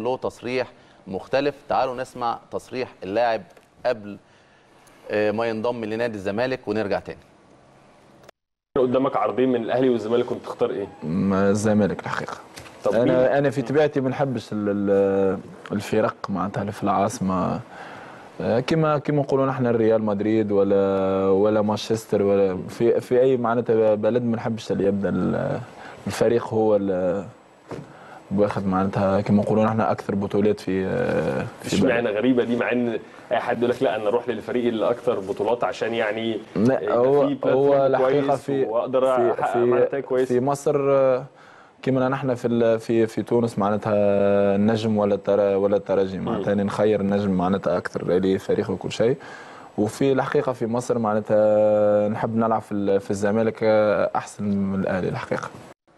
له تصريح مختلف تعالوا نسمع تصريح اللاعب قبل آه، ما ينضم لنادي الزمالك ونرجع تاني قدامك عرضين من الاهلي والزمالك كنت تختار ايه؟ مع الزمالك الحقيقه طب مين؟ انا انا في طبيعتي ما نحبش ال- ال- الفرق معناتها اللي في العاصمه آه، كما كما نقولوا نحن الريال مدريد ولا ولا مانشستر ولا في في اي معناتها بلد ما نحبش اللي يبدا ال- الفريق هو ال- واخد معناتها كما نقولوا نحن اكثر بطولات في آه، في بلد. اشمعنى غريبه دي مع ان اي حد يقول لك لا انا اروح للفريق اللي اكتر بطولات عشان يعني لا يبقى هو فيه هو platform الحقيقه كويس في واقدر في احقق معناتها في, كويس في مصر آه، كما نحن في ال- في في تونس معناتها النجم ولا الترا ولا الترجي معناتها يعني نخير النجم معناتها اكثر ليه فريق وكل شيء وفي الحقيقه في مصر معناتها نحب نلعب في ال- في الزمالك آه، احسن من الاهلي الحقيقه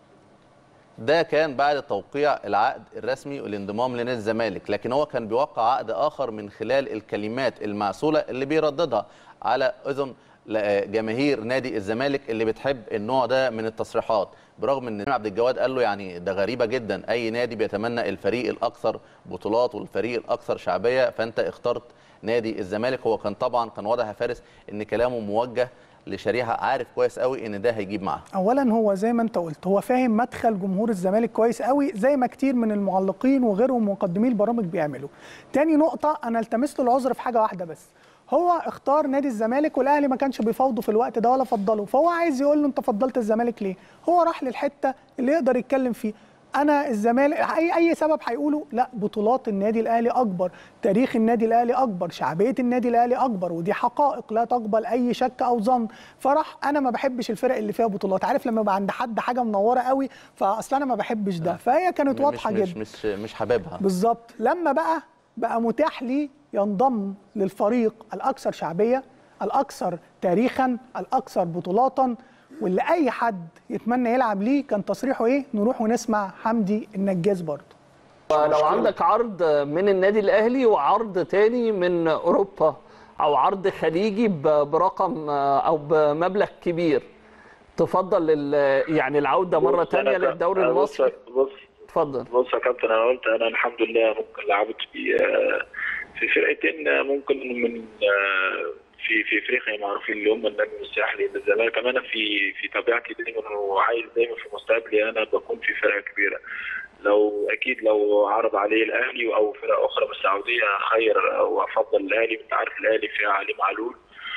ده كان بعد توقيع العقد الرسمي والانضمام لنادي الزمالك لكن هو كان بيوقع عقد اخر من خلال الكلمات المعسوله اللي بيرددها على اذن ل- جماهير نادي الزمالك اللي بتحب النوع ده من التصريحات برغم ان عبد الجواد قال له يعني ده غريبه جدا اي نادي بيتمنى الفريق الاكثر بطولات والفريق الاكثر شعبيه فانت اخترت نادي الزمالك هو كان طبعا كان واضح يا فارس ان كلامه موجه لشريحه عارف كويس قوي ان ده هيجيب معاه اولا هو زي ما انت قلت هو فاهم مدخل جمهور الزمالك كويس قوي زي ما كتير من المعلقين وغيرهم مقدمي البرامج بيعملوا تاني نقطه انا التمس له العذر في حاجه واحده بس هو اختار نادي الزمالك والاهلي ما كانش بيفاوضه في الوقت ده ولا فضله فهو عايز يقول له انت فضلت الزمالك ليه هو راح للحته اللي يقدر يتكلم فيه انا الزمالك اي اي سبب هيقوله لا بطولات النادي الاهلي اكبر تاريخ النادي الاهلي اكبر شعبيه النادي الاهلي اكبر ودي حقائق لا تقبل اي شك او ظن فراح انا ما بحبش الفرق اللي فيها بطولات عارف لما يبقى عند حد حاجه منوره قوي فاصل انا ما بحبش ده فهي كانت واضحه مش جدا مش مش حاببها بالظبط لما بقى بقى متاح لي ينضم للفريق الاكثر شعبيه الاكثر تاريخا الاكثر بطولاتا واللي اي حد يتمنى يلعب ليه كان تصريحه ايه نروح ونسمع حمدي النجاز برضه لو عندك عرض من النادي الاهلي وعرض تاني من اوروبا او عرض خليجي ب- برقم او بمبلغ كبير تفضل ال- يعني العوده مره بص، أنا تانية ك- للدوري أنا المصري بص بص اتفضل بص يا كابتن انا قلت انا الحمد لله ممكن لعبت في آه، في فرقتين آه، ممكن من آه، في في افريقيا معروفين اللي هم النجم الساحلي الزمالك انا في في طبيعتي دايما وعايز دايما في مستقبلي انا بكون في فرقه كبيره لو اكيد لو عرض عليه الاهلي او فرق اخرى من السعوديه خير وافضل الاهلي انت عارف الاهلي فيها علي معلول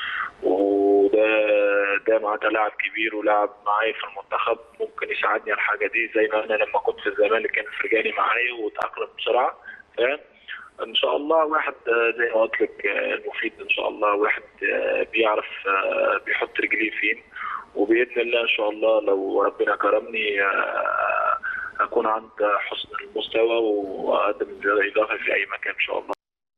وده ده معناتها لاعب كبير ولاعب معايا في المنتخب ممكن يساعدني على الحاجه دي زي ما انا لما كنت في الزمالك كان فرجاني معايا وتاقلم بسرعه فاهم ان شاء الله واحد آه، زي ما قلت لك آه، المفيد ان شاء الله واحد آه، بيعرف آه، بيحط رجليه فين وباذن الله ان شاء الله لو ربنا كرمني آه، اكون عند حسن المستوى واقدم اضافه في اي مكان ان شاء الله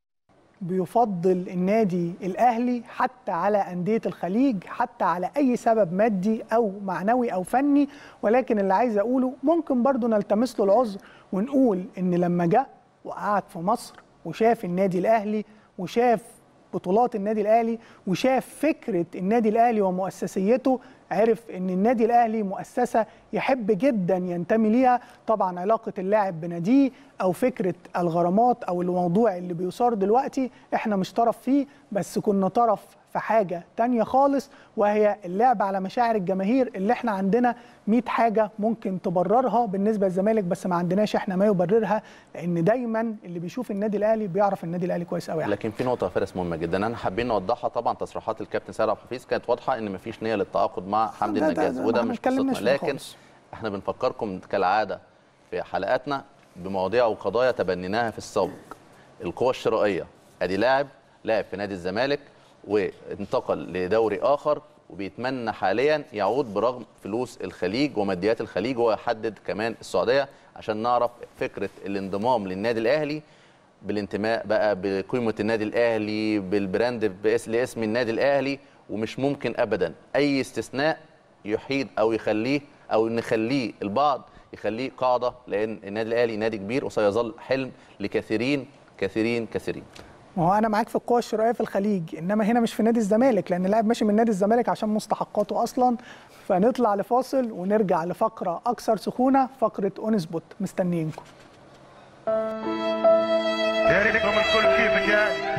بيفضل النادي الاهلي حتى على انديه الخليج حتى على اي سبب مادي او معنوي او فني ولكن اللي عايز اقوله ممكن برضو نلتمس له العذر ونقول ان لما جه وقعد في مصر وشاف النادي الاهلي وشاف بطولات النادي الاهلي وشاف فكره النادي الاهلي ومؤسسيته عرف ان النادي الاهلي مؤسسه يحب جدا ينتمي ليها طبعا علاقه اللاعب بناديه او فكره الغرامات او الموضوع اللي بيثار دلوقتي احنا مش طرف فيه بس كنا طرف في حاجه تانية خالص وهي اللعب على مشاعر الجماهير اللي احنا عندنا 100 حاجه ممكن تبررها بالنسبه للزمالك بس ما عندناش احنا ما يبررها لان دايما اللي بيشوف النادي الاهلي بيعرف النادي الاهلي كويس قوي لكن في نقطه يا فارس مهمه جدا انا حابين نوضحها طبعا تصريحات الكابتن سيد عبد الحفيظ كانت واضحه ان مفيش نيه للتعاقد مع حمدي ده- ده- النجاز ده وده ما مش اتكلمناش قصتنا فيه لكن خالص. احنا بنفكركم كالعاده في حلقاتنا بمواضيع وقضايا تبنيناها في السابق القوى الشرائيه ادي لاعب لاعب في نادي الزمالك وانتقل لدوري اخر وبيتمنى حاليا يعود برغم فلوس الخليج وماديات الخليج ويحدد كمان السعوديه عشان نعرف فكره الانضمام للنادي الاهلي بالانتماء بقى بقيمه النادي الاهلي بالبراند باسم لاسم النادي الاهلي ومش ممكن ابدا اي استثناء يحيد او يخليه او نخليه البعض يخليه قاعده لان النادي الاهلي نادي كبير وسيظل حلم لكثيرين كثيرين كثيرين ما هو انا معاك في القوى الشرائيه في الخليج انما هنا مش في نادي الزمالك لان اللاعب ماشي من نادي الزمالك عشان مستحقاته اصلا فنطلع لفاصل ونرجع لفقره اكثر سخونه فقره اون سبوت مستنيينكم شاركهم الكل في مجال